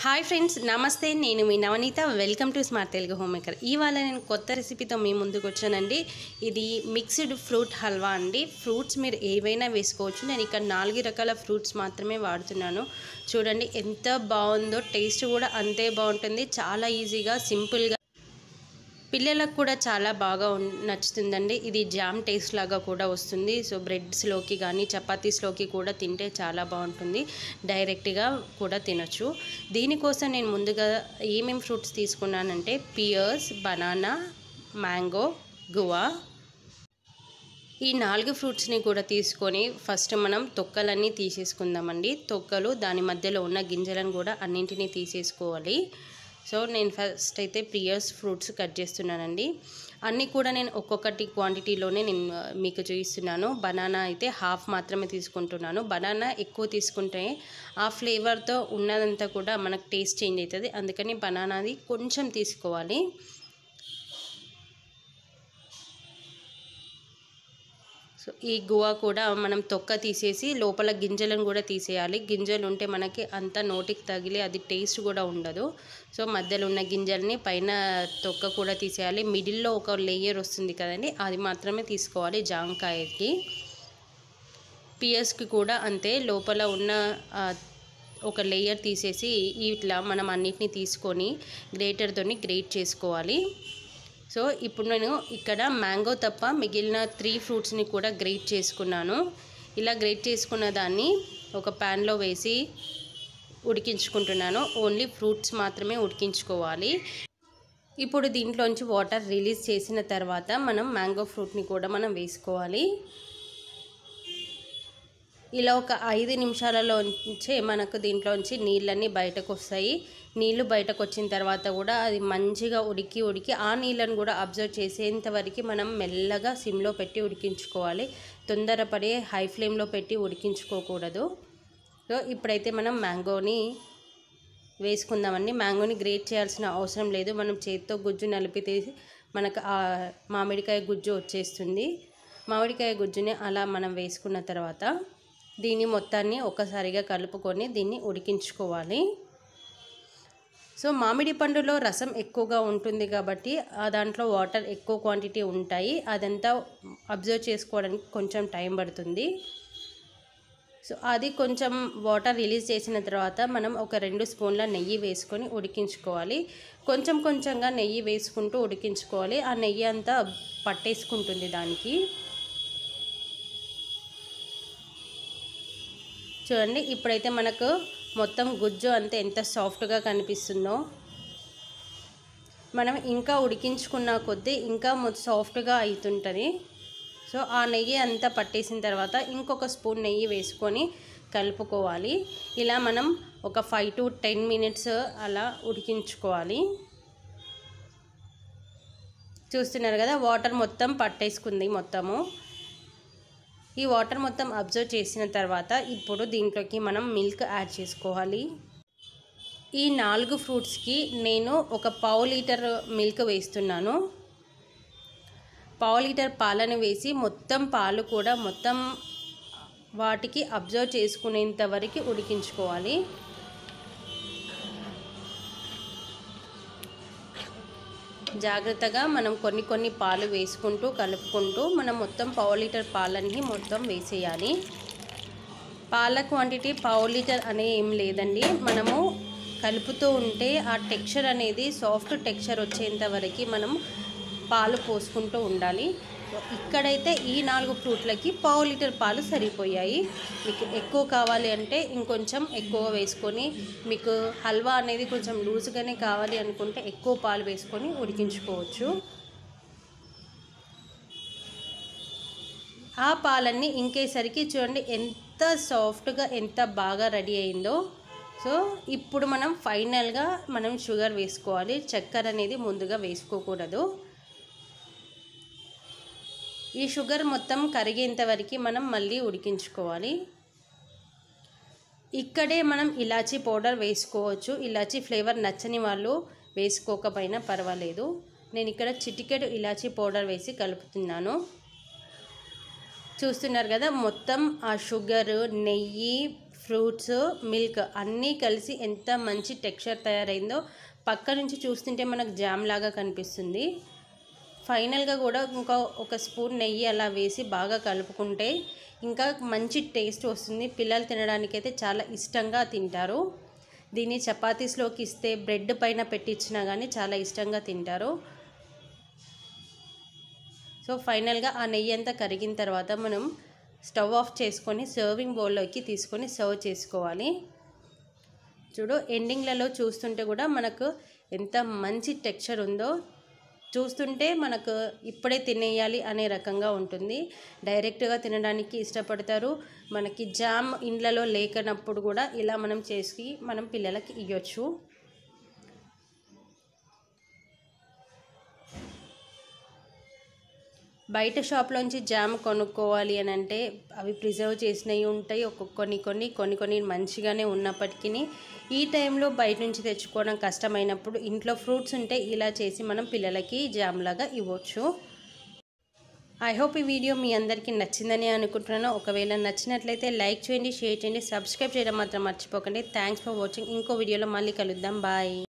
hi friends నమస్తే నేను మీ Navaneetha welcome to smart Telugu home maker ఇవాళ నేను కొత్త రెసిపీతో మీ ముందుకు వచ్చానండి ఇది మిక్స్డ్ ఫ్రూట్ హల్వా అండి ఫ్రూట్స్ మీరు ఏవైనా వేసుకోవచ్చు నేను ఇక్కడ నాలుగు రకాల ఫ్రూట్స్ మాత్రమే వాడుతున్నాను చూడండి ఎంత బాగుందో టేస్ట్ కూడా అంతే బాగుంటుంది చాలా ఈజీగా సింపుల్గా పిల్లలకు కూడా చాలా బాగా ఉన్- నచ్చుతుందండి ఇది జామ్ టేస్ట్ లాగా కూడా వస్తుంది సో బ్రెడ్స్లోకి కానీ చపాతీస్లోకి కూడా తింటే చాలా బాగుంటుంది డైరెక్ట్గా కూడా తినొచ్చు దీనికోసం నేను ముందుగా ఏమేమి ఫ్రూట్స్ తీసుకున్నానంటే పియర్స్ బనానా మ్యాంగో గువా ఈ నాలుగు ఫ్రూట్స్ని కూడా తీసుకొని ఫస్ట్ మనం తొక్కలన్నీ తీసేసుకుందామండి తొక్కలు దాని మధ్యలో ఉన్న గింజలను కూడా అన్నింటినీ తీసేసుకోవాలి సో నేను ఫస్ట్ అయితే ప్రియర్స్ ఫ్రూట్స్ కట్ చేస్తున్నానండి అన్నీ కూడా నేను ఒక్కొక్కటి క్వాంటిటీలోనే నేను ఆ, మీకు చూపిస్తున్నాను బనానా అయితే హాఫ్ మాత్రమే తీసుకుంటున్నాను బనానా ఎక్కువ తీసుకుంటే ఆ ఫ్లేవర్తో ఉన్నదంతా కూడా మనకు టేస్ట్ చేంజ్ అవుతుంది అందుకని బనానాది కొంచెం తీసుకోవాలి సో ఈ గువా కూడా మనం తొక్క తీసేసి లోపల గింజలను కూడా తీసేయాలి గింజలు ఉంటే మనకి అంత నోటికి తగిలి అది టేస్ట్ కూడా ఉండదు సో మధ్యలో ఉన్న గింజల్ని పైన తొక్క కూడా తీసేయాలి మిడిల్లో ఒక లేయర్ వస్తుంది కదండి అది మాత్రమే తీసుకోవాలి జాంకాయకి పియర్స్కి కూడా అంతే లోపల ఉన్న ఆ, ఒక లేయర్ తీసేసి ఇట్లా మనం అన్నిటిని తీసుకొని గ్రేటర్తోని గ్రేట్ చేసుకోవాలి సో ఇప్పుడు నేను ఇక్కడ మ్యాంగో తప్ప మిగిలిన త్రీ ఫ్రూట్స్ని కూడా గ్రేట్ చేసుకున్నాను ఇలా గ్రేట్ చేసుకున్న దాన్ని ఒక ప్యాన్లో వేసి ఉడికించుకుంటున్నాను ఓన్లీ ఫ్రూట్స్ మాత్రమే ఉడికించుకోవాలి ఇప్పుడు దీంట్లోంచి వాటర్ రిలీజ్ చేసిన తర్వాత మనం మ్యాంగో ఫ్రూట్ని కూడా మనం వేసుకోవాలి ఇలా ఒక ఐదు నిమిషాలలోంచే మనకు దీంట్లోంచి నీళ్ళన్నీ బయటకు వస్తాయి నీళ్ళు బయటకు వచ్చిన తర్వాత కూడా అది మంచిగా ఉడికి ఉడికి ఆ నీళ్ళను కూడా అబ్జర్వ్ చేసేంత వరకు మనం మెల్లగా సిమ్లో పెట్టి ఉడికించుకోవాలి తొందరపడి హై ఫ్లేమ్లో పెట్టి ఉడికించుకోకూడదు సో ఇప్పుడైతే మనం మ్యాంగోని వేసుకుందామండి మ్యాంగోని గ్రేట్ చేయాల్సిన అవసరం లేదు మనం చేతితో గుజ్జు నలిపితే మనకు ఆ మామిడికాయ గుజ్జు వచ్చేస్తుంది మామిడికాయ గుజ్జుని అలా మనం వేసుకున్న తర్వాత దీన్ని మొత్తాన్ని ఒక్కసారిగా కలుపుకొని దీన్ని ఉడికించుకోవాలి సో మామిడి పండులో రసం ఎక్కువగా ఉంటుంది కాబట్టి ఆ దాంట్లో వాటర్ ఎక్కువ క్వాంటిటీ ఉంటాయి అదంతా అబ్జర్వ్ చేసుకోవడానికి కొంచెం టైం పడుతుంది సో అది కొంచెం వాటర్ రిలీజ్ చేసిన తర్వాత మనం ఒక రెండు స్పూన్ల నెయ్యి వేసుకొని ఉడికించుకోవాలి కొంచెం కొంచెంగా నెయ్యి వేసుకుంటూ ఉడికించుకోవాలి ఆ నెయ్యి అంతా పట్టేసుకుంటుంది దానికి చూడండి ఇప్పుడైతే మనకు మొత్తం గుజ్జు అంతా ఎంత సాఫ్ట్గా కనిపిస్తుందో మనం ఇంకా ఉడికించుకున్న కొద్దీ ఇంకా సాఫ్ట్గా అవుతుంటుంది సో ఆ నెయ్యి అంతా పట్టేసిన తర్వాత ఇంకొక స్పూన్ నెయ్యి వేసుకొని కలుపుకోవాలి ఇలా మనం ఒక ఫైవ్ టు టెన్ మినిట్స్ అలా ఉడికించుకోవాలి చూస్తున్నారు కదా వాటర్ మొత్తం పట్టేసుకుంది మొత్తము ఈ వాటర్ మొత్తం అబ్జర్వ్ చేసిన తర్వాత ఇప్పుడు దీంట్లోకి మనం మిల్క్ యాడ్ చేసుకోవాలి ఈ నాలుగు ఫ్రూట్స్కి నేను ఒక పావు లీటర్ మిల్క్ వేస్తున్నాను పావు లీటర్ పాలను వేసి మొత్తం పాలు కూడా మొత్తం వాటికి అబ్జర్వ్ చేసుకునేంత వరకు ఉడికించుకోవాలి జాగ్రత్తగా మనం కొన్ని కొన్ని పాలు వేసుకుంటూ కలుపుకుంటూ మనం మొత్తం పావు లీటర్ పాలన్నీ మొత్తం వేసేయాలి పాల క్వాంటిటీ పావు లీటర్ అనే ఏం లేదండి మనము కలుపుతూ ఉంటే ఆ టెక్స్చర్ అనేది సాఫ్ట్ టెక్స్చర్ వచ్చేంత వరకు మనం పాలు పోసుకుంటూ ఉండాలి సో ఇక్కడైతే ఈ నాలుగు ఫ్రూట్లకి పావు లీటర్ పాలు సరిపోయాయి మీకు ఎక్కువ కావాలి అంటే ఇంకొంచెం ఎక్కువ వేసుకొని మీకు హల్వా అనేది కొంచెం లూజ్గానే కావాలి అనుకుంటే ఎక్కువ పాలు వేసుకొని ఉడికించుకోవచ్చు ఆ పాలన్నీ ఇంకేసరికి చూడండి ఎంత సాఫ్ట్గా ఎంత బాగా రెడీ అయిందో సో ఇప్పుడు మనం ఫైనల్గా మనం షుగర్ వేసుకోవాలి చక్కెర అనేది ముందుగా వేసుకోకూడదు ఈ షుగర్ మొత్తం కరిగేంత వరకు మనం మళ్ళీ ఉడికించుకోవాలి ఇక్కడే మనం ఇలాచీ పౌడర్ వేసుకోవచ్చు ఇలాచీ ఫ్లేవర్ నచ్చని వాళ్ళు వేసుకోకపోయినా పర్వాలేదు నేను ఇక్కడ చిటికెడు ఇలాచీ పౌడర్ వేసి కలుపుతున్నాను చూస్తున్నారు కదా మొత్తం ఆ షుగర్ నెయ్యి ఫ్రూట్స్ మిల్క్ అన్నీ కలిసి ఎంత మంచి టెక్స్చర్ తయారైందో పక్క నుంచి చూస్తుంటే మనకు జామ్ లాగా కనిపిస్తుంది ఫైనల్గా కూడా ఇంకా ఒక స్పూన్ నెయ్యి అలా వేసి బాగా కలుపుకుంటే ఇంకా మంచి టేస్ట్ వస్తుంది పిల్లలు తినడానికైతే చాలా ఇష్టంగా తింటారు దీన్ని చపాతీస్లోకి ఇస్తే బ్రెడ్ పైన పెట్టించినా కానీ చాలా ఇష్టంగా తింటారు సో ఫైనల్గా ఆ నెయ్యి అంతా కరిగిన తర్వాత మనం స్టవ్ ఆఫ్ చేసుకొని సర్వింగ్ బౌల్లోకి తీసుకొని సర్వ్ చేసుకోవాలి చూడు ఎండింగ్లలో చూస్తుంటే కూడా మనకు ఎంత మంచి టెక్స్చర్ ఉందో చూస్తుంటే మనకు ఇప్పుడే తినేయాలి అనే రకంగా ఉంటుంది డైరెక్ట్గా తినడానికి ఇష్టపడతారు మనకి జామ్ ఇండ్లలో లేకనప్పుడు కూడా ఇలా మనం చేసి మనం పిల్లలకి ఇవ్వచ్చు బయట షాప్లోంచి జామ్ కొనుక్కోవాలి అని అంటే అవి ప్రిజర్వ్ చేసినవి ఉంటాయి ఒక్కొక్క కొన్ని కొన్ని కొన్ని కొన్ని మంచిగానే ఉన్నప్పటికీ ఈ టైంలో బయట నుంచి తెచ్చుకోవడం కష్టమైనప్పుడు ఇంట్లో ఫ్రూట్స్ ఉంటే ఇలా చేసి మనం పిల్లలకి జామ్ లాగా ఇవ్వచ్చు ఐ హోప్ ఈ వీడియో మీ అందరికీ నచ్చిందని అనుకుంటున్నాను ఒకవేళ నచ్చినట్లయితే లైక్ చేయండి షేర్ చేయండి సబ్స్క్రైబ్ చేయడం మాత్రం మర్చిపోకండి థ్యాంక్స్ ఫర్ వాచింగ్ ఇంకో వీడియోలో మళ్ళీ కలుద్దాం బాయ్